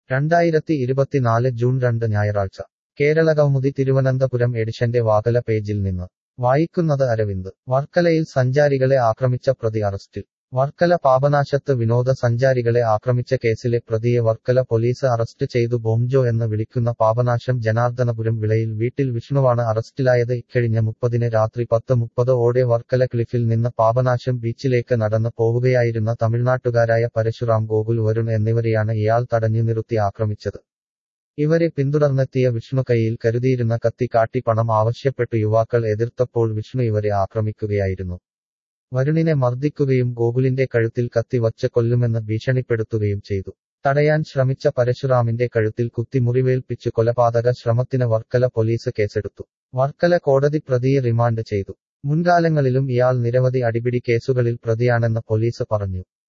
രണ്ടായിരത്തി ഇരുപത്തിനാല് ജൂൺ രണ്ട് ഞായറാഴ്ച കേരളകൗമുദി തിരുവനന്തപുരം എഡിഷന്റെ വാകല പേജിൽ നിന്ന് വായിക്കുന്നത് അരവിന്ദ് വർക്കലയിൽ സഞ്ചാരികളെ ആക്രമിച്ച പ്രതി അറസ്റ്റിൽ വർക്കല പാപനാശത്ത് വിനോദ സഞ്ചാരികളെ ആക്രമിച്ച കേസിലെ പ്രതിയെ വർക്കല പോലീസ് അറസ്റ്റ് ചെയ്തു ബോംജോ എന്ന് വിളിക്കുന്ന പാപനാശം ജനാർദ്ദനപുരം വിളയിൽ വീട്ടിൽ വിഷ്ണുവാണ് അറസ്റ്റിലായത് ഇക്കഴിഞ്ഞ മുപ്പതിന് രാത്രി പത്ത് മുപ്പത് ഓടെ വർക്കല ക്ലിഫിൽ നിന്ന് പാപനാശം ബീച്ചിലേക്ക് നടന്ന് പോവുകയായിരുന്ന തമിഴ്നാട്ടുകാരായ പരശുറാം ഗോകുൽ വരുൺ എന്നിവരെയാണ് ഇയാൾ തടഞ്ഞു നിർത്തി ആക്രമിച്ചത് ഇവരെ പിന്തുടർന്നെത്തിയ വിഷ്ണു കൈയിൽ കരുതിയിരുന്ന കത്തി കാട്ടി പണം ആവശ്യപ്പെട്ടു യുവാക്കൾ എതിർത്തപ്പോൾ വിഷ്ണു ഇവരെ ആക്രമിക്കുകയായിരുന്നു വരുണിനെ മർദ്ദിക്കുകയും ഗോകുലിന്റെ കഴുത്തിൽ കത്തി വച്ച് കൊല്ലുമെന്ന് ഭീഷണിപ്പെടുത്തുകയും ചെയ്തു തടയാൻ ശ്രമിച്ച പരശുറാമിന്റെ കഴുത്തിൽ കുത്തി മുറിവേൽപ്പിച്ചു കൊലപാതക ശ്രമത്തിന് വർക്കല പോലീസ് കേസെടുത്തു വർക്കല കോടതി പ്രതിയെ റിമാൻഡ് ചെയ്തു മുൻകാലങ്ങളിലും ഇയാൾ നിരവധി അടിപിടി കേസുകളിൽ പ്രതിയാണെന്ന് പോലീസ് പറഞ്ഞു